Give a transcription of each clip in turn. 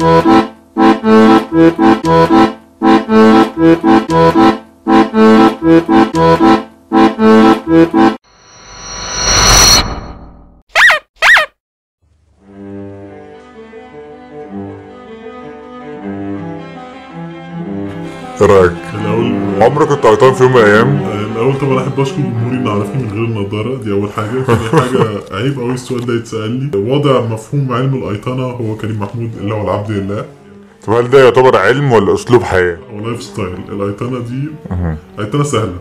ايه رايك؟ الاول عمرك كنت قيطان في يوم من الايام؟ الاول طبعا احب اشكر جمهوري ان عرفني من غير النضاره دي اول حاجه ثاني حاجه عيب قوي السؤال ده يتسال لي وضع مفهوم علم الايطنه هو كريم محمود اللي هو العبد لله طب هل ده يعتبر علم ولا اسلوب حياه؟ او لايف ستايل الايطنه دي ايطنه سهله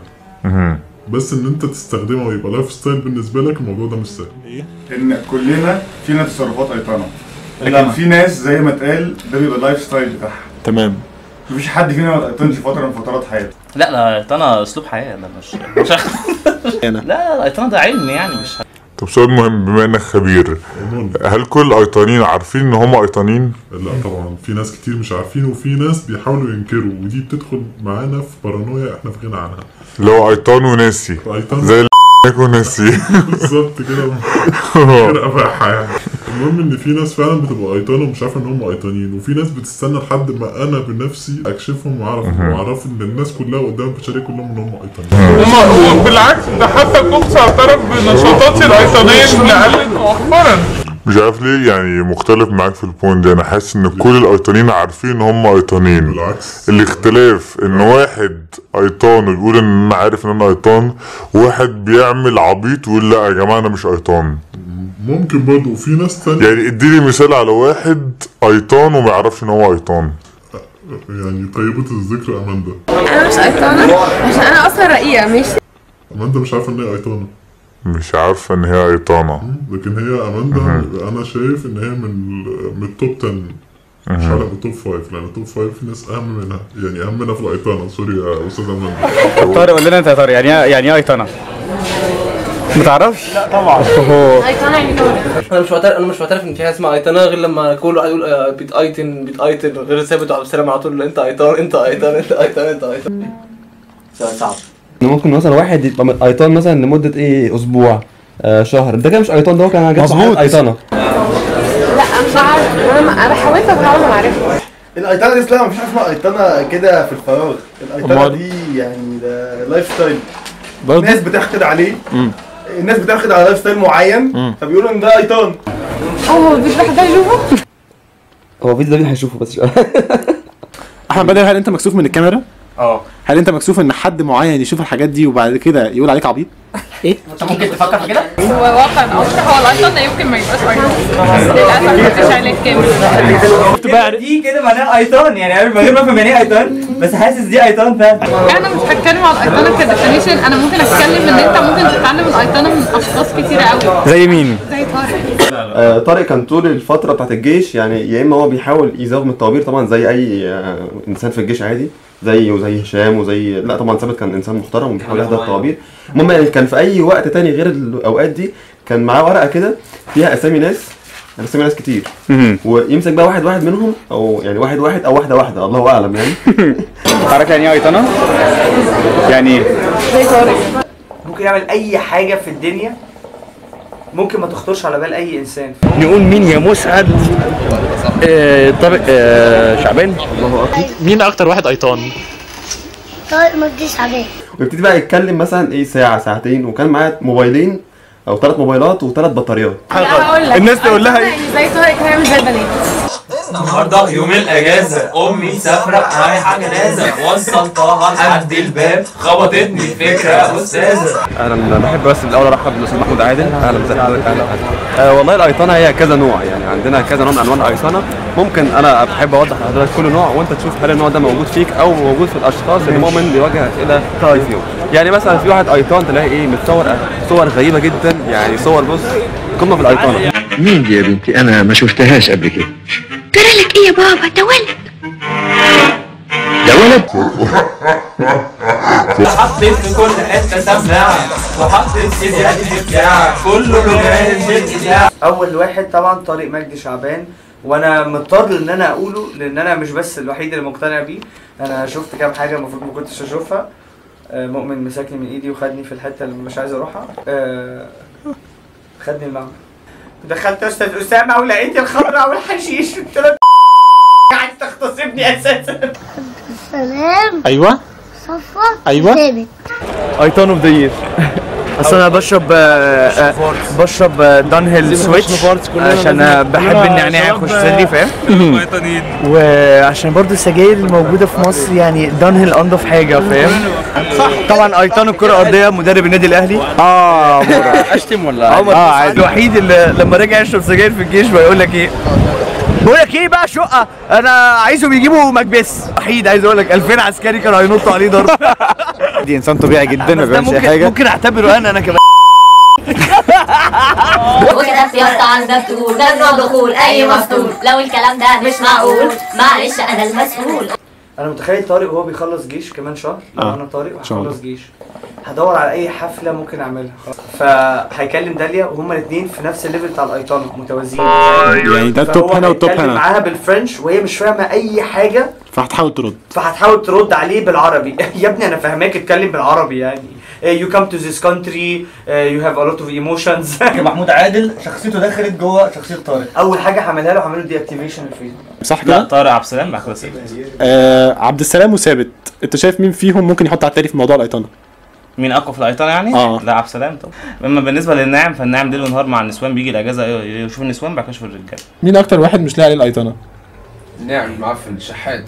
بس ان انت تستخدمها ويبقى لايف ستايل بالنسبه لك الموضوع ده مش سهل ان كلنا فينا تصرفات ايطانه لكن في ناس زي ما اتقال ده بيبقى اللايف ستايل بتاعها تمام مفيش حد فينا ما ايطنش فتره من فترات حياته لا لا الايطانه اسلوب حياه ده مش مش لا لا الايطانه ده علم يعني مش طب سؤال مهم بما انك خبير عموما هل كل الايطانيين عارفين ان هم ايطانيين؟ لا طبعا في ناس كتير مش عارفين وفي ناس بيحاولوا ينكروا ودي بتدخل معانا في بارانويا احنا في غنى عنها اللي هو ايطان وناسي ايطان زي اللي وناسي بالظبط كده غير افاحه يعني المهم ان في ناس فعلا بتبقى ايطان ومش عارفه ان هم ايطانيين وفي ناس بتستنى لحد ما انا بنفسي اكشفهم واعرف واعرف ان الناس كلها قدام البشريه كلهم ان هم ايطانيين وبالعكس ده حتى كوكس اعترف بنشاطات الايطانيه اللي قلت مؤخرا مش عارف ليه يعني مختلف معاك في البوينت ده انا حاسس ان كل الايطانيين عارفين ان هم ايطانيين بالعكس الاختلاف ان واحد ايطان ويقول ان انا عارف ان انا ايطان واحد بيعمل عبيط ويقول لا يا جماعه انا مش ايطان ممكن برضه وفي ناس تانية يعني اديني مثال على واحد ايطان وما يعرفش ان هو ايطان يعني طيبة الذكر اماندا انا مش ايطانه عشان انا اصلا رقيقه ماشي اماندا مش عارفه ان هي ايطانه مش عارفه ان هي ايطانه لكن هي اماندا انا شايف ان هي من من التوب 10 مش هقول لك التوب 5 لان التوب 5 في ناس اهم منها يعني اهم منها في الايطانه سوري يا استاذ اماندا طارق قول لنا انت يا طارق يعني ايه يعني ايه ايطنه؟ ما تعرفش؟ لا طبعا ايطانه يعني طارق انا مش معترف انا مش معترف ان في حاجه اسمها ايطانه غير لما كل واحد يقول آه، بيتايتن بيتايتن غير ثابت وعبد السلام على طول انت ايطان انت ايطان انت ايطان انت ايطان سؤال صعب إن ممكن مثلا واحد يبقى من ايطان مثلا لمده ايه اسبوع آه شهر ده كده مش ايطان ده هو كان جاب مظبوط. ايطانه لا مش عارف انا ما- انا حاولت بحاول ما اعرفش الايطانه دي اسمها مفيش حاجه اسمها ايطانه كده في الفراغ الايطانه أمال؟ دي يعني ده لايف ستايل برضه الناس بتحقد عليه مم. الناس بتحقد على لايف ستايل معين فبيقولوا ان ده ايطان هو مفيش واحد يشوفه هو الفيديو ده هيشوفه بس احمد بدر هل انت مكسوف من الكاميرا؟ اه هل انت مكسوف ان حد معين يشوف الحاجات دي وبعد كده يقول عليك عبيط؟ انت ممكن تفكر في كده هو واقع الامر هو الايطان ده يمكن ما يبقاش ايطان للاسف مفيش علاج كامل دي كده معناها ايطان يعني عارف من غير ما افهم يعني ايه ايطان بس حاسس دي ايطان فعلا انا مش هتكلم على الايطانه كديفينيشن انا ممكن اتكلم ان انت ممكن تتعلم الايطانه من اشخاص كتيره قوي زي مين؟ زي طارق آه طارق كان طول الفتره بتاعت الجيش يعني يا اما هو بيحاول يزوغ من الطوابير طبعا زي اي آه انسان في الجيش عادي زيه وزي هشام وزي لا طبعا ثابت كان انسان محترم وبيحاول يحضر الطوابير المهم يعني كان في اي وقت تاني غير الاوقات دي كان معاه ورقه كده فيها اسامي ناس اسامي ناس كتير ويمسك بقى واحد واحد منهم او يعني واحد واحد او واحده واحده الله اعلم يعني تعرف يعني ايه ايطنه؟ يعني ايه؟ زي طارق ممكن يعمل اي حاجه في الدنيا ممكن ما تخطرش على بال اي انسان نقول مين يا مسعد آه طارق آه شعبان مين اكتر واحد ايطان؟ طارق مجدي شعبان ويبتدي بقى يتكلم مثلا ايه ساعه ساعتين وكان معاه موبايلين او ثلاث موبايلات وثلاث بطاريات لا هقول لك الناس تقول لها أيطانة يعني زي طارق كان يعمل زي البنات النهارده يوم الاجازه امي سافره رايحه جنازه وصلتها لحد الباب خبطتني فكره استاذه اهلا بحب بس الاول ارحب بالاستاذ محمود عادل اهلا وسهلا حضرتك اهلا آه والله الايطانه هي كذا نوع يعني عندنا كذا نوع من انواع الايطانه ممكن انا بحب اوضح لحضرتك كل نوع وانت تشوف هل النوع ده موجود فيك او موجود في الاشخاص اللي مؤمن بيواجه اسئله كتير فيهم يعني مثلا في واحد ايطان تلاقي ايه متصور صور غريبه جدا يعني صور بص قمه في الايطانه مين دي يا بنتي انا ما شفتهاش قبل كده جرى لك ايه يا بابا ده ولد ده ولد حطيت في كل حته سماعه وحطيت سيديات بتاع كله له جاهز بتاع اول واحد طبعا طارق مجدي شعبان وانا مضطر ان انا اقوله لان انا مش بس الوحيد اللي مقتنع بيه انا شفت كام حاجه المفروض ما كنتش اشوفها آه، مؤمن مسكني من ايدي وخدني في الحته اللي مش عايز اروحها آه، خدني المعمل دخلت استاذ اسامه ولقيت الخضره والحشيش قلت له عاجبني اساسا سلام ايوه صفا أيوة. ثابت ايتون اوف ذا يير اصل انا بشرب آه، آه، بشرب دان هيل سويتش عشان آه، بحب النعناع يخش صدري فاهم وعشان برضو السجاير الموجوده في مصر يعني دان هيل انضف حاجه فاهم صح طبعا ايتون الكره الارضيه مدرب النادي الاهلي اه اشتم ولا عمر اه عادي الوحيد اللي لما رجع يشرب سجاير في الجيش بيقول لك ايه بقول لك ايه بقى شقه انا عايزهم يجيبوا مكبس وحيد عايز اقول لك 2000 عسكري كانوا هينطوا عليه ضرب دي انسان طبيعي جدا ما بس ده بيعملش اي ممكن حاجه ممكن اعتبره انا انا كمان وكتبت يا اسطى عندك تقول ممنوع دخول اي مسطول لو الكلام ده مش معقول معلش انا المسؤول انا متخيل طارق وهو بيخلص جيش كمان شهر لو آه. انا طارق شاء الله. وهخلص جيش هدور على اي حفله ممكن اعملها فهيكلم داليا وهما الاثنين في نفس الليفل بتاع الايطانو متوازيين يعني ده التوب فهو هنا والتوب هيتكلم هنا. معاها بالفرنش وهي مش فاهمه اي حاجه فهتحاول ترد فهتحاول ترد عليه بالعربي يا ابني انا فاهماك اتكلم بالعربي يعني you come to this country uh, you have a lot of emotions محمود عادل شخصيته دخلت جوه شخصيه طارق اول حاجه هعملها له هعمل له دي اكتيفيشن الفيسبوك صح لا كده؟ طارق عبد السلام بعد كده ثابت آه عبد السلام وثابت انت شايف مين فيهم ممكن يحط على التاني في موضوع الايطانه؟ مين اقوى في الايطان يعني؟ آه. لا عبد السلام طبعا اما بالنسبه للناعم فالناعم ليل ونهار مع النسوان بيجي الاجازه يشوف النسوان بعد كده يشوف الرجاله مين اكتر واحد مش لاقي عليه الايطانه؟ نعم معفن شحات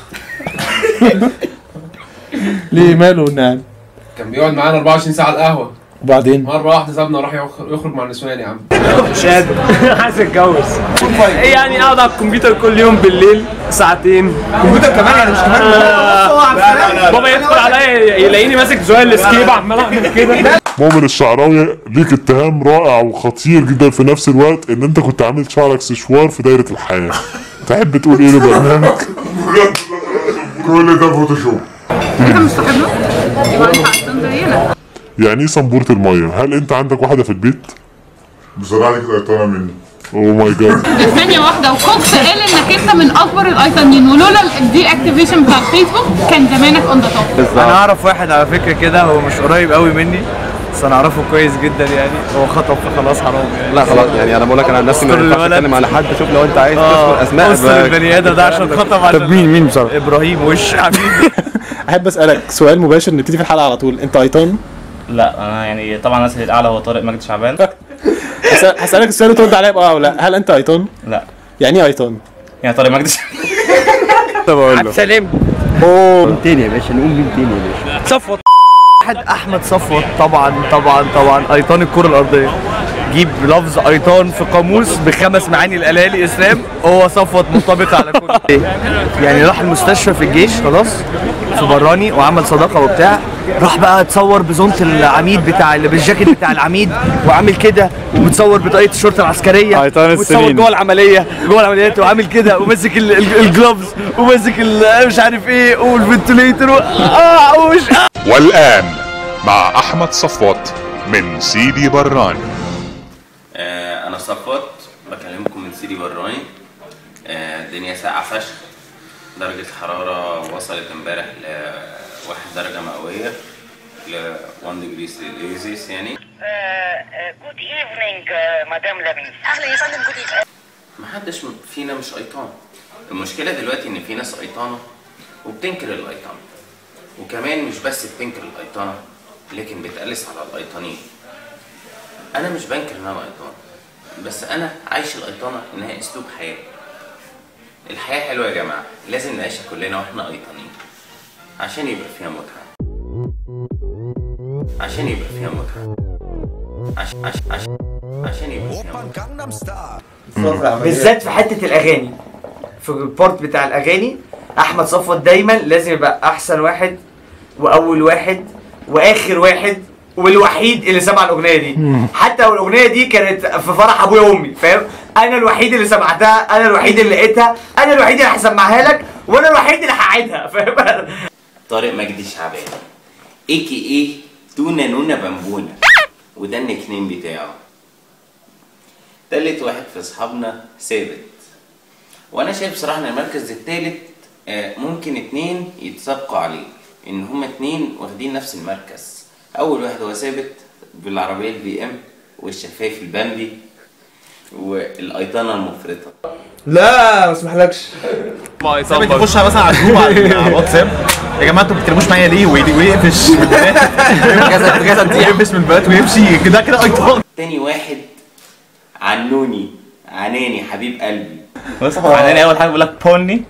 ليه ماله نعم كان بيقعد معانا 24 ساعه على القهوه وبعدين مره واحده سابنا وراح يخ- يخرج مع النسوان يا عم شاد عايز اتجوز يعني اقعد على الكمبيوتر كل يوم بالليل ساعتين كمبيوتر كمان يعني مش كمان بابا يدخل عليا يلاقيني ماسك زوال السكيب عمال اعمل كده مؤمن الشعراوي ليك اتهام رائع وخطير جدا في نفس الوقت ان انت كنت عامل شعرك سشوار في دايره الحياه تحب تقول ايه لبرنامج كل ده فوتوشوب انت مش صاحبنا يبقى انت احسن زينا يعني ايه صنبورة المية؟ هل انت عندك واحدة في البيت؟ بصراحة دي كانت ايطانة مني اوه ماي جاد ثانية واحدة وكوكس قال انك انت من اكبر الايطانيين ولولا الدي اكتيفيشن بتاع الفيسبوك كان زمانك اون ذا توب انا اعرف واحد على فكره كده هو مش قريب قوي مني بس انا اعرفه كويس جدا يعني هو خطب فخلاص حرام يعني لا خلاص يعني انا بقول لك انا عن نفسي ما استر ينفعش الولد. اتكلم على حد شوف لو انت عايز اه تذكر اسماء استر ب- البني ادم ده عشان خطب عشان طب مين مين بصراحه؟ ابراهيم وش حبيبي احب اسالك سؤال مباشر نبتدي في الحلقه على طول انت ايطان؟ لا انا يعني طبعا اسهل الاعلى هو طارق مجدي شعبان هسأل- هسالك السؤال وترد عليا باه او لا هل انت ايطان؟ لا يعني ايه ايطان؟ يعني طارق مجدي شعبان طب اقول له سلام اوه مين تاني يا باشا نقول مين تاني يا باشا صفوت واحد احمد صفوت طبعا طبعا طبعا ايطان الكره الارضيه جيب لفظ ايطان في قاموس بخمس معاني الالالي اسلام هو صفوت منطبق على كل يعني راح المستشفى في الجيش خلاص في براني وعمل صداقه وبتاع راح بقى اتصور بزونت العميد بتاع اللي بالجاكيت بتاع العميد وعامل كده ومتصور بطاقيه الشرطه العسكريه أيطان ومتصور السنين. جوه العمليه جوه العمليات وعامل كده وماسك ال- ال- الجلوفز وماسك ال- مش عارف ايه والفنتليتر و- اه ومش آه والآن مع أحمد صفوت من سيدي براني آه انا صفوت بكلمكم من سيدي براني آه الدنيا ساقعه فشخ درجة الحرارة وصلت امبارح ل 1 درجة مئوية ل 1 degree celsius يعني جود ايفنينج مدام لميس اهلا يا فندم جود ايفنينج محدش م- فينا مش ايطان المشكلة دلوقتي ان في ناس ايطانة وبتنكر الايطان وكمان مش بس بتنكر الايطانة لكن بتقلس على الايطانيين انا مش بنكر ان انا ايطان بس انا عايش الايطانة انها اسلوب حياة الحياة حلوة يا جماعة لازم نعيشها كلنا واحنا ايطانيين عشان يبقى فيها متعة عشان يبقى فيها متعة عشان عشان عشان عشان يبقى فيها متعة بالذات في حته الاغاني في البارت بتاع الاغاني احمد صفوت دايما لازم يبقى احسن واحد واول واحد واخر واحد والوحيد اللي سمع الاغنيه دي حتى لو الاغنيه دي كانت في فرح ابويا وامي فاهم انا الوحيد اللي سمعتها انا الوحيد اللي لقيتها انا الوحيد اللي هسمعها لك وانا الوحيد اللي هعيدها فاهم طارق مجدي شعبان اي كي اي تونا نونا بامبونا وده النيك نيم بتاعه تالت واحد في اصحابنا ثابت وانا شايف بصراحه ان المركز التالت آه، ممكن اتنين يتسابقوا عليه ان هما اتنين واخدين نفس المركز اول واحد هو ثابت بالعربيه البي ام والشفايف البامبي والايطانه المفرطه لا ما اسمحلكش ثابت يخش مثلا على الجروب على على الواتساب يا جماعه انتوا ما بتتكلموش معايا ليه وي- ويقفش من البنات يقفش من البنات ويمشي كده كده ايطان تاني واحد عنوني عناني حبيب قلبي بص عناني اول حاجه بيقول لك بوني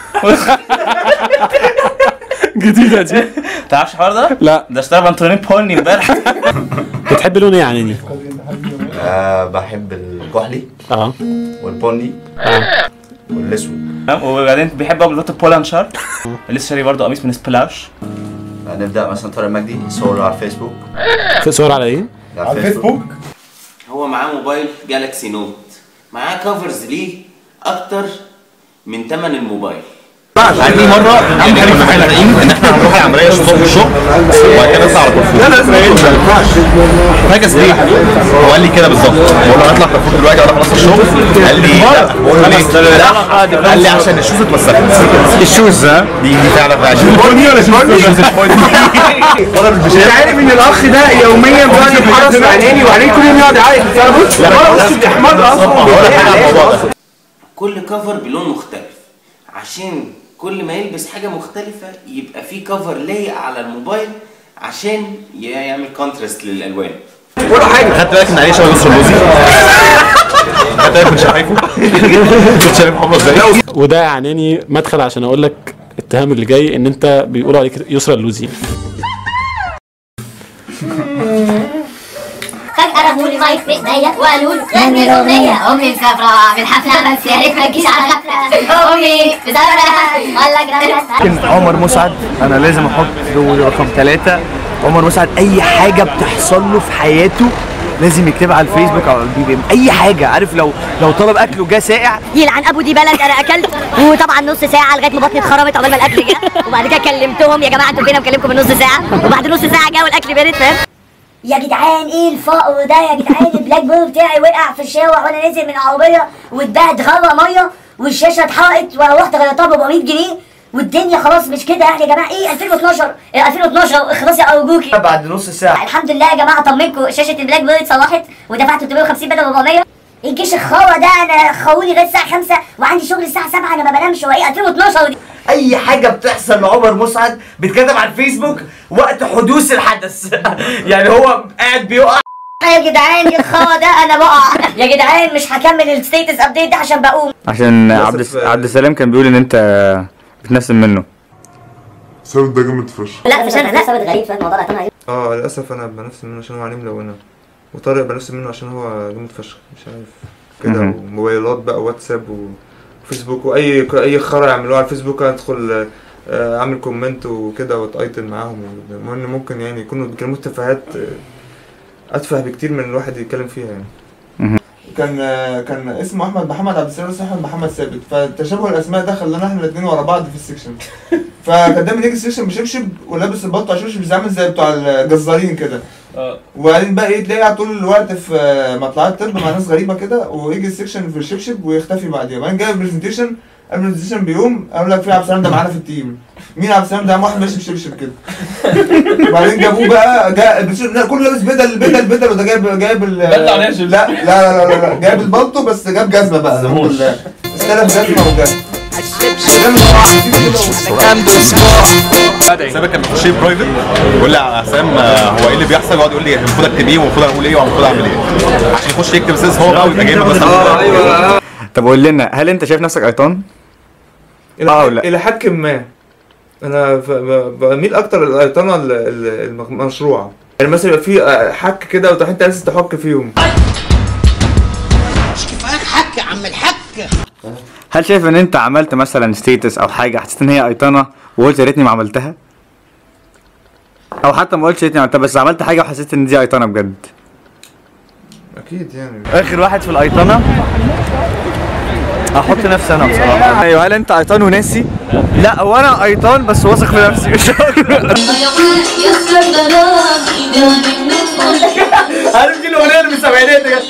جديده دي تعرفش الحوار ده؟ لا ده اشترى بنطلونين بوني امبارح بتحب لون ايه يا عناني؟ آه بحب الكحلي اه والبني اه والاسود وبعدين بيحب قوي بلوت بولان شارت لسه شاري برضه قميص من سبلاش نبدا مثلا طارق مجدي صور على الفيسبوك في صور على ايه؟ على الفيسبوك هو معاه موبايل جالاكسي نوت معاه كفرز ليه اكتر من تمن الموبايل عندي مره عم حليف محلقين ان احنا هنروح العمليه الصبح في الشغل وبعد كده نطلع على كارفور لا لازم فاجز ليه؟ هو قال لي كده بالظبط بقول له هطلع كارفور دلوقتي ولا خلاص الشغل قال لي لا بقول له ليه؟ لا قال لي عشان الشوز اتوسخت الشوز ها دي دي فعلا عشان البوني ولا الشوز انت عارف ان الاخ ده يوميا بيقعد يتحرص مع عيني وعليه كل يوم يقعد يعيط بص بص بيحمر اصلا كل كفر بلون مختلف عشان كل ما يلبس حاجة مختلفة يبقى في كفر لايق على الموبايل عشان يعمل كونتراست للألوان ولا حاجه خدت بالك ان عليه شبه يسر اللوزي خدت بالك من شفايفه كنت شايف حمرا ازاي وده يا عناني مدخل عشان اقول لك الاتهام اللي جاي ان انت بيقولوا عليك يسرى اللوزي فجأة رموا لي مايك في ايديا وقالوا له غني الأغنية أمي مسافرة في الحفلة بس يا ريت ما تجيش على غفلة أمي مسافرة ولا جرافة لكن عمر مسعد انا لازم احط له رقم ثلاثة عمر مسعد اي حاجة بتحصل له في حياته لازم يكتبها على الفيسبوك او على البي بي ام اي حاجة عارف لو لو طلب اكله جه ساقع يلعن ابو دي بلد انا اكلت وطبعا نص ساعه لغايه ما بطني اتخرمت عقبال ما الاكل جه وبعد كده كلمتهم يا جماعه انتوا فين بكلمكم من نص ساعه وبعد نص ساعه جه والاكل برد فاهم يا جدعان ايه الفقر ده يا جدعان البلاك بول بتاعي وقع في الشارع وانا نازل من العربيه واتباعت غرة ميه والشاشه اتحرقت ورحت غيرتها ب 400 جنيه والدنيا خلاص مش كده يعني يا جماعه ايه 2012 إيه 2012 خلاص يا ارجوكي بعد نص ساعة الحمد لله يا جماعه طمنكم شاشه البلاك بول اتصلحت ودفعت 350 بدل 400 الجيش الخاوة ده انا خاوني لغايه الساعه 5 وعندي شغل الساعه 7 انا ما بنامش هو ايه 2012 دي اي حاجة بتحصل لعمر مسعد بتكتب على الفيسبوك وقت حدوث الحدث يعني هو قاعد بيقع يا جدعان الخاوة ده انا بقع يا جدعان مش هكمل الستيتس ابديت ده عشان بقوم عشان عبد الس- عبد السلام كان بيقول ان انت بتنسم منه ثابت ده جامد فشخ لا مش انا لا ثابت غريب في الموضوع ده اه للاسف انا بنفس منه عشان هو عليه ملونه وطارق بنفس منه عشان هو جامد فشخ مش عارف كده مهم. وموبايلات بقى واتساب وفيسبوك واي اي خرا يعملوه على الفيسبوك ادخل آه، اعمل كومنت وكده واتايتل معاهم المهم إن ممكن يعني يكونوا بيتكلموا تفاهات آه، اتفه بكتير من الواحد يتكلم فيها يعني كان كان اسمه احمد محمد عبد السلام اسمه احمد محمد ثابت فتشابه الاسماء ده خلانا احنا الاثنين ورا بعض في السكشن فكان دايما يجي السكشن بشبشب ولابس البط على شبشب زي عامل زي بتوع الجزارين كده وبعدين بقى ايه تلاقيه على طول الوقت في مطلعات طب مع ناس غريبه كده ويجي السكشن في الشبشب ويختفي بعديها بعدين جاي البرزنتيشن قبل البرزنتيشن بيوم قال لك في عبد السلام ده معانا في التيم مين عبد السلام ده قام واحد ماشي بشبشب كده وبعدين جابوه بقى جا البرزنتيشن- لا، كله لابس بدل بدل بدل وده جايب جايب ال بدل عليها شبشب. لا لا لا لا, لا. جايب البلطو بس جاب جزمه بقى الحمد لله استلم جزمه وجزمه سابق كان بيخش لي برايفت يقول لي على حسام آه، هو ايه اللي بيحصل يقعد يقول لي المفروض اكتب ايه والمفروض اقول ايه والمفروض اعمل ايه عشان يخش يكتب سيس هو بقى ويبقى جايب له مثلا طب قول لنا هل انت شايف نفسك ايطان؟ اه ولا الى حد ما انا ف- ب- بميل اكتر للايطانه ال- ال- المشروعه يعني مثلا يبقى في آه، حك كده وتروح انت لازم تحك فيهم حك يا عم الحك هل شايف ان انت عملت مثلا ستيتس او حاجه حسيت ان هي ايطانه وقلت يا ريتني ما عملتها؟ او حتى ما قلتش يا ريتني ما عملتها بس عملت حاجه وحسيت ان دي ايطانه بجد اكيد يعني اخر واحد في الايطانه هحط نفسي انا بصراحه ايوه هل انت ايطان وناسي لا وانا ايطان بس واثق في نفسي مش عارف دي الاغنيه اللي من السبعينات دي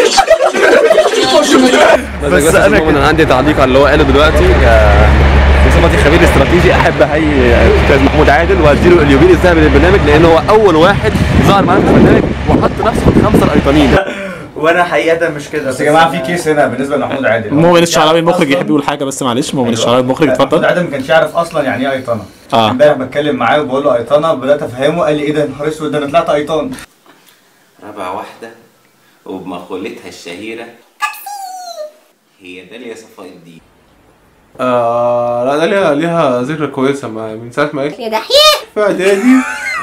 بس, بس انا, أنا عندي تعليق على اللي هو قاله دلوقتي آه، صفتي خبير استراتيجي احب احيي الاستاذ محمود عادل واديله اليوبيل الذهبي للبرنامج لان هو اول واحد ظهر معانا في البرنامج وحط نفسه في الخمسه الايقونيين وانا حقيقه مش كده بس يا جماعه في كيس هنا بالنسبه لمحمود عادل مؤمن الشعراوي المخرج يحب يقول حاجه بس معلش مؤمن الشعراوي المخرج محمود اتفضل عادل ما كانش يعرف اصلا يعني ايه ايطانه اه امبارح بتكلم معاه وبقول له ايطانه بدات افهمه قال لي ايه ده يا نهار اسود ده انا طلعت ايطان رابع واحدة وبمقولتها الشهيرة هي داليا صفاء الدين آه لا ده ليها ليها ذكرى كويسه ما من ساعه ما قالت يا دحيح في اعدادي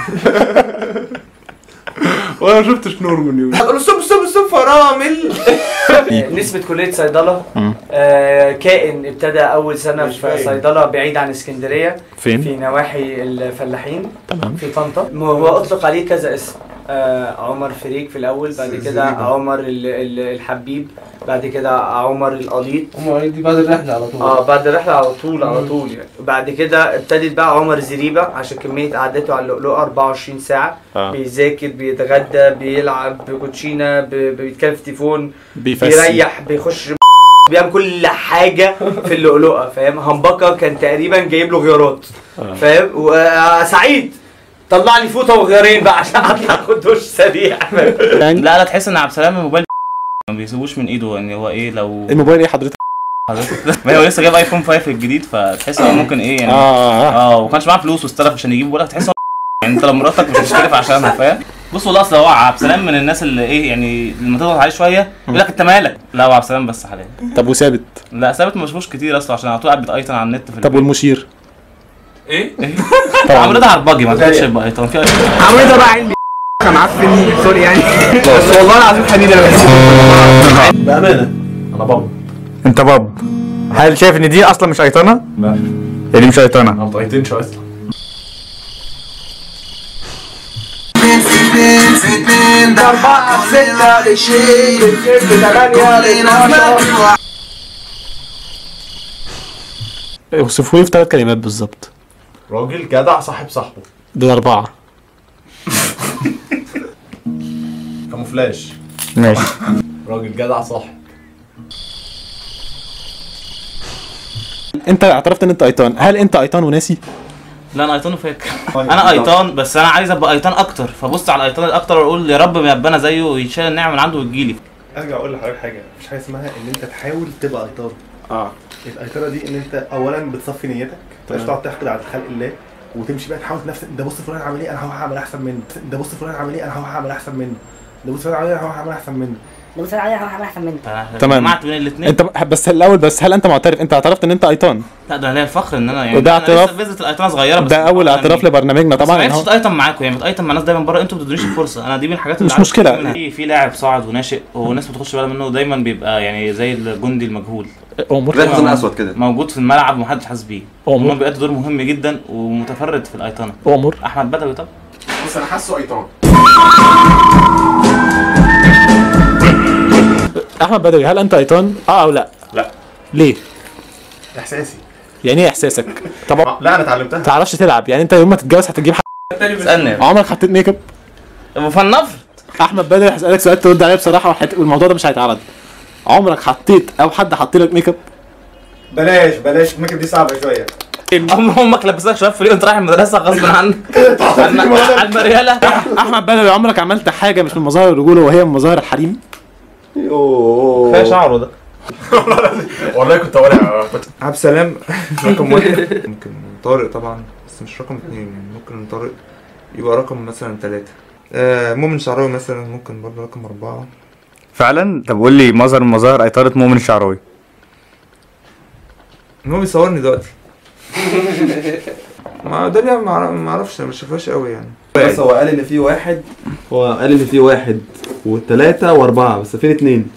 وانا ما شفتش نور من يوم هقول سب سب سب فرامل نسبة كلية صيدلة آه، كائن ابتدى أول سنة في صيدلة بعيد عن اسكندرية فين؟ في نواحي الفلاحين تمام في طنطا م- هو أطلق عليه كذا اسم آه، عمر فريك في الأول بعد كده عمر ال- ال- الحبيب بعد كده عمر القليط هم دي بعد الرحله على طول اه بعد الرحلة على طول على طول يعني بعد كده ابتدت بقى عمر زريبة عشان كمية قعدته على اللؤلؤة 24 ساعة آه. بيذاكر بيتغدى بيلعب بكوتشينة بي- بيتكلم في تليفون بيفسي. بيريح بيخش بيعمل كل حاجة في اللؤلؤة فاهم همبكة كان تقريبا جايب له غيارات آه. فاهم وسعيد طلع لي فوطة وغيارين بقى عشان اطلع اخد دش سريع فاهم لا لا تحس ان عبد السلام الموبايل ما بيسيبوش من ايده يعني هو ايه لو الموبايل ايه حضرتك؟ حضرتك ما هو لسه جايب ايفون 5 الجديد فتحس ان هو ممكن ايه يعني آه. اه وما كانش معاه فلوس واستلف عشان يجيب بقول لك تحس إن هو يعني انت لو مراتك مش هتشتري عشانها فاهم بص والله اصل هو عبد السلام من الناس اللي ايه يعني لما تضغط عليه شويه يقول لك انت مالك لا هو عبد السلام بس حاليا طب وثابت لا ثابت ما بشوفوش كتير اصلا عشان على طول قاعد بيتايطن على النت في طب والمشير ايه؟ عمرو ده عرباجي ما تقولش يبقى ايطن في ايطن عمرو ده بقى عندي معفن سوري يعني بس والله العظيم حنين انا بامانه انا بابا انت باب هل شايف ان دي اصلا مش ايطانه؟ لا هي دي مش ايطانه ما طايتنش اصلا أربعة ستة لشيء ثمانية لاتناشر اوصفوا لي في ثلاث كلمات بالظبط راجل جدع صاحب صاحبه دول اربعه كاموفلاج ماشي راجل جدع صاحب انت اعترفت ان انت ايطان هل انت ايطان وناسي؟ لا انا ايطان فاكر انا ايطان بس انا عايز ابقى ايطان اكتر فبص على الايطان الاكتر واقول يا رب ما يبقى انا زيه ويشيل النعمه من عنده وتجيلي ارجع اقول لحضرتك حاجه مفيش حاجه اسمها ان انت تحاول تبقى ايطان اه الايطانه دي ان انت اولا بتصفي نيتك مش تمام. تقعد تحقد على خلق الله وتمشي بقى تحاول نفسك ده بص فلان عمل ايه انا هروح اعمل احسن منه ده بص فلان عمل ايه انا هروح اعمل احسن منه ده بص فلان عمل ايه انا هروح اعمل احسن منه ده بص عليها هو احسن منه تمام جمعت بين الاثنين انت بس الاول بس هل انت معترف انت اعترفت ان انت ايطان لا ده ليا الفخر ان انا يعني وده أنا اعتراف- لسه فيزة الايطان صغيره بس ده اول اعتراف لبرنامجنا بس طبعا ما ان عرفتش هو اتايتم معاكم يعني بتايتم مع ناس دايما بره انتوا ما بتدونيش الفرصه انا دي من الحاجات مش عارف مشكلة. منها. في في لاعب صاعد وناشئ والناس ما بتاخدش بالها منه دايما بيبقى يعني زي الجندي المجهول امور زي الحصان الأسود كده. موجود في الملعب ومحدش حاسس بيه أمور. هم بيأدوا دور مهم جدا ومتفرد في الايطانه امور احمد بدوي طب بص انا حاسه ايطان احمد بدوي هل انت ايطان؟ اه او لا؟ لا ليه؟ احساسي يعني ايه احساسك؟ طب لا انا اتعلمتها ما تعرفش تلعب يعني انت يوم ما تتجوز هتجيب حد اسالني عمرك حطيت ميك اب؟ فالنفر احمد بدوي هسالك سؤال ترد عليه بصراحه وحت... والموضوع ده مش هيتعرض عمرك حطيت او حد حط لك ميك اب؟ بلاش بلاش الميك اب دي صعبه شويه امك امك لبسك شباب في وانت رايح المدرسه غصب عنك على المرياله احمد بدوي عمرك عملت حاجه مش من مظاهر الرجوله وهي من مظاهر الحريم؟ اوه كفايه شعره ده والله كنت واقع عبد السلام رقم واحد ممكن طارق طبعا بس مش رقم اتنين يعني ممكن طارق يبقى رقم مثلا تلاتة آه مؤمن شعراوي مثلا ممكن برضه رقم أربعة فعلا طب قول لي مظهر من مظاهر ايطانه مؤمن الشعراوي إن هو بيصورني دلوقتي ما ده اللي ما أعرف- ما اعرفش ما شافهاش قوي يعني بس هو قال ان في واحد هو قال ان في واحد وثلاثة واربعة بس فين اتنين؟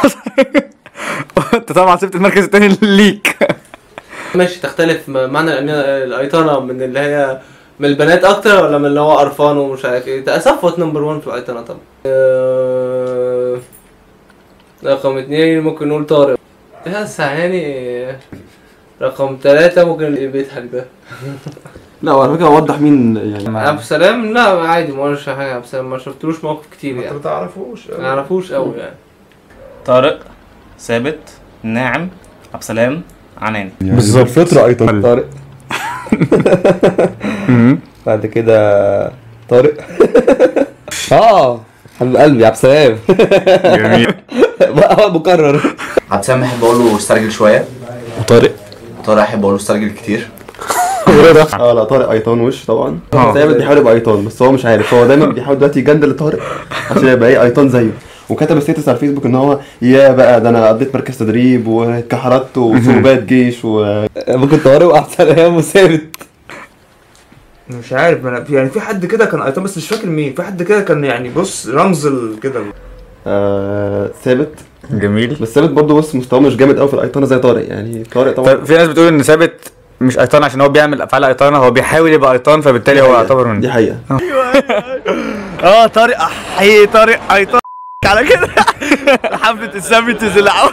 انت طبعا سبت المركز الثاني ليك ماشي تختلف م- معنى الأمي- الايطانه من اللي هي من البنات اكتر ولا من اللي هو قرفان ومش عارف ايه ده صفوت نمبر 1 في الايطانه طبعا آه، رقم اتنين ممكن نقول طارق بس يعني رقم ثلاثة ممكن اللي بيضحك ده لا وعلى فكرة وضح مين يعني عبد السلام لا عادي ما قلتش حاجة عبد السلام ما شفتلوش مواقف كتير يعني ما تعرفوش ما اعرفوش قوي يعني طارق ثابت ناعم عبد السلام عنان بالظبط بالفطرة أيضا طارق بعد كده طارق اه حبيب قلبي يا عبد السلام جميل بقى مكرر عبد السلام احب اقول له استرجل شويه وطارق طارق احب اقول له استرجل كتير اه لا طارق ايطان وش طبعا آه. دايما بيحاول يبقى ايطان بس هو مش عارف هو دايما بيحاول دلوقتي يجندل طارق عشان يبقى ايه ايطان زيه وكتب ستيتس على الفيسبوك ان هو يا بقى ده انا قضيت مركز تدريب واتكحرت وصوبات جيش و ممكن طارق وعبد السلام وثابت مش عارف ما انا في- يعني في حد كده كان ايطان بس مش فاكر مين في حد كده كان يعني بص رمز ال- كده آه ثابت جميل بس ثابت برضه بص مستواه مش جامد قوي في الايطانه زي طارق يعني طارق طبعا طب في ناس بتقول ان ثابت مش ايطان عشان هو بيعمل افعال ايطانه هو بيحاول يبقى ايطان فبالتالي هو يعتبر من دي حقيقه اه طارق احيي طارق ايطان على كده حفله السبت العو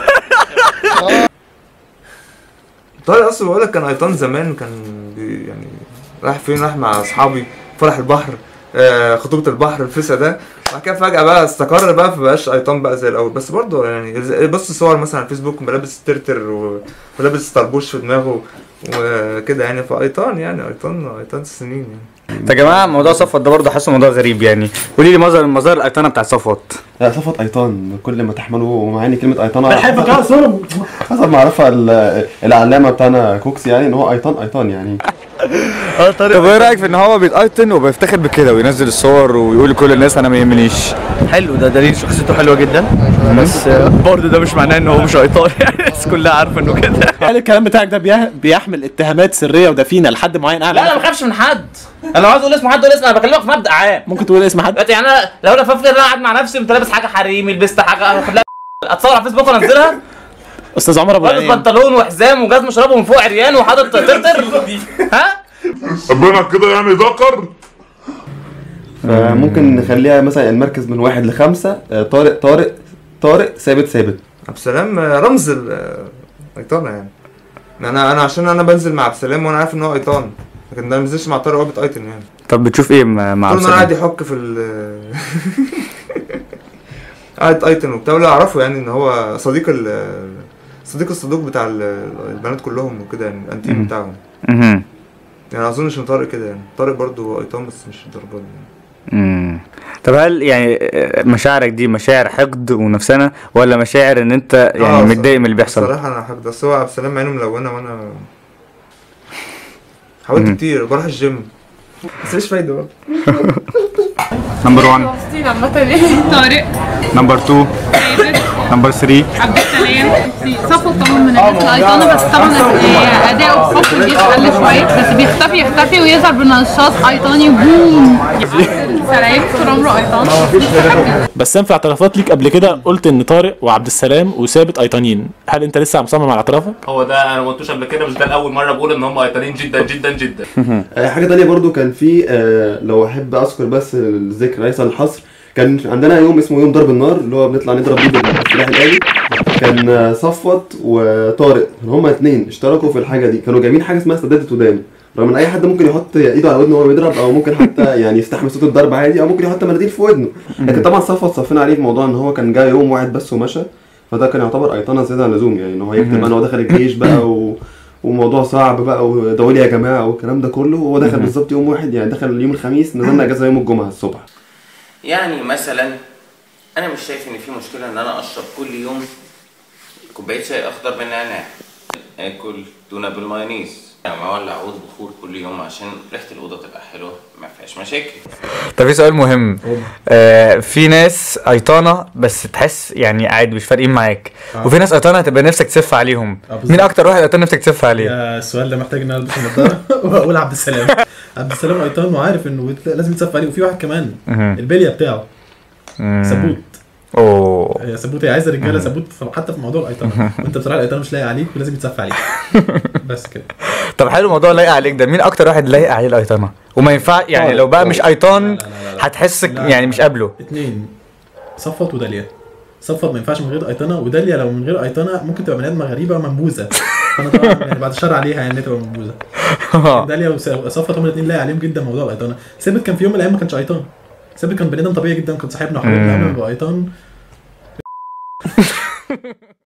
طارق اصلا بقول لك كان ايطان زمان كان بي يعني رايح فين رايح مع اصحابي فرح البحر آه خطوبه البحر الفسا ده بعد كده فجاه بقى استقر بقى فبقاش ايطان بقى زي الاول بس برضه يعني زي- بص صور مثلا على الفيسبوك ملابس ترتر و- ولابس طربوش في دماغه وكده يعني فايطان يعني ايطان ايطان سنين يعني طب يا جماعه موضوع صفوت ده برضه حاسه موضوع غريب يعني قولي لي مظهر من مظاهر الايطانه بتاعت صفوت لا صفت ايطان كل ما تحمله معاني كلمه ايطانه بنحبك يا سولو حسب ما عرفها ال- العلامه بتاعنا كوكس يعني ان هو ايطان ايطان يعني اه طارق طب ايه رايك في ان هو بيتايتن وبيفتخر بكده وينزل الصور ويقول لكل الناس انا ما يهمنيش حلو ده دليل شخصيته حلوه جدا بس آه، برضه ده مش معناه ان هو مش ايطالي يعني الناس كلها عارفه انه كده هل الكلام بتاعك ده بيه- بيحمل اتهامات سريه ودفينه لحد معين اعلى لا انا ما بخافش من حد انا لو عايز اقول اسم حد اقول اسم انا بكلمك في مبدا عام ممكن تقول اسم حد دلوقتي يعني انا لو انا فاكر ان انا قاعد مع نفسي قمت لابس حاجه حريمي لبست حاجه اخد لها اتصور على فيسبوك وانزلها استاذ عمر ابو لابس العينين بنطلون وحزام وجزمه شرابه من فوق عريان وحاطط ترتر ها ربنا كده يعني ذكر فممكن نخليها مثلا المركز من واحد لخمسه آه، طارق طارق طارق ثابت ثابت عبد السلام آه، رمز الايطانه يعني انا انا عشان انا بنزل مع عبد السلام وانا عارف ان هو ايطان لكن ده ما بنزلش مع طارق هو بتايتن يعني طب بتشوف ايه مع مع طول ما انا عبد قاعد يحك في ال قاعد ايتن وبتاع ولا اعرفه يعني ان هو صديق ال صديق الصدوق بتاع ال- البنات كلهم وكده يعني الانتيم مم. بتاعهم مهم. يعني اظنش ان طارق كده يعني طارق برضه ايطان بس مش الدرجه دي يعني. مم. طب هل يعني آه، مشاعرك دي مشاعر حقد ونفسنا ولا مشاعر ان انت يعني آه، متضايق من اللي بيحصل الصراحه انا حاجة بس هو عبد السلام عينه ملونه وانا حاولت مم. كتير بروح الجيم بس مش فايده برضه نمبر 1 مبسوطين عامة ايه طارق نمبر 2 نمبر 3 عبد السلام صفوت طبعا من الناس الايقونه بس طبعا آه، اداؤه في خط الجيش قل شويه بس بيختفي يختفي ويظهر بنشاط ايطاني بوم سلام طول عمره ايطاني بس انا في اعترافات ليك قبل كده قلت ان طارق وعبد السلام وثابت ايطانيين هل انت لسه مصمم على اعترافك؟ هو ده انا ما قلتوش قبل كده مش ده الاول مره بقول ان هم ايطاليين جدا جدا جدا آه، حاجه تانية برضو كان في آه، لو احب اذكر بس الذكر ليس الحصر كان عندنا يوم اسمه يوم ضرب النار اللي هو بنطلع نضرب بيه بالسلاح الآلي كان آه، صفوت وطارق هما اتنين اشتركوا في الحاجه دي كانوا جايبين حاجه اسمها سدادة ودان رغم ان اي حد ممكن يحط ايده على ودنه وهو بيضرب او ممكن حتى يعني يستحمل صوت الضرب عادي او ممكن يحط مناديل في ودنه لكن طبعا صفوت صفينا عليه في موضوع ان هو كان جاي يوم واحد بس ومشى فده كان يعتبر ايطانه زياده عن اللزوم يعني ان هو يكتب مهم. انا هو دخل الجيش بقى و... وموضوع صعب بقى ودولي يا جماعه والكلام ده كله وهو دخل مهم. بالظبط يوم واحد يعني دخل يوم الخميس نزلنا اجازه يوم الجمعه الصبح يعني مثلا انا مش شايف ان في مشكله ان انا اشرب كل يوم كوبايه شاي اخضر بالنعناع اكل تونه بالمايونيز يعني اولع عود بخور كل يوم عشان ريحه الاوضه تبقى حلوه ما فيهاش مشاكل طب في سؤال مهم آه في ناس ايطانه بس تحس يعني عادي مش فارقين معاك آه. وفي ناس ايطانه هتبقى نفسك تسف عليهم آه، بالظبط. مين اكتر واحد ايطانه نفسك تسف عليه يا السؤال ده محتاج ان انا البس النضاره واقول عبد السلام عبد السلام ايطان وعارف انه لازم يتصف عليه وفي واحد كمان مهم. البليه بتاعه مم. سبوت اوه هي سبوت هي عايزه رجاله مهم. سبوت في- حتى في موضوع الايطان وانت بصراحه الايطان مش لاقي عليك ولازم يتصف عليك بس كده طب حلو موضوع لايق عليك ده مين اكتر واحد لايق عليه الايطانه وما ينفع يعني طارق، لو بقى طارق. مش ايطان هتحس لا، يعني مش قابله اتنين صفوت وداليا صفوت ما ينفعش من غير ايطانه وداليا لو من غير ايطانه ممكن تبقى بني ادمه غريبه منبوذه فانا طبعا يعني بعد الشر عليها يعني إنها تبقى منبوذه داليا وصفوت هما الاثنين لاقي عليهم جدا موضوع الايطانه ثابت كان في يوم من الايام ما كانش ايطان ثابت كان بني ادم طبيعي جدا كان صاحبنا وحبيبنا قبل ما يبقى ايطان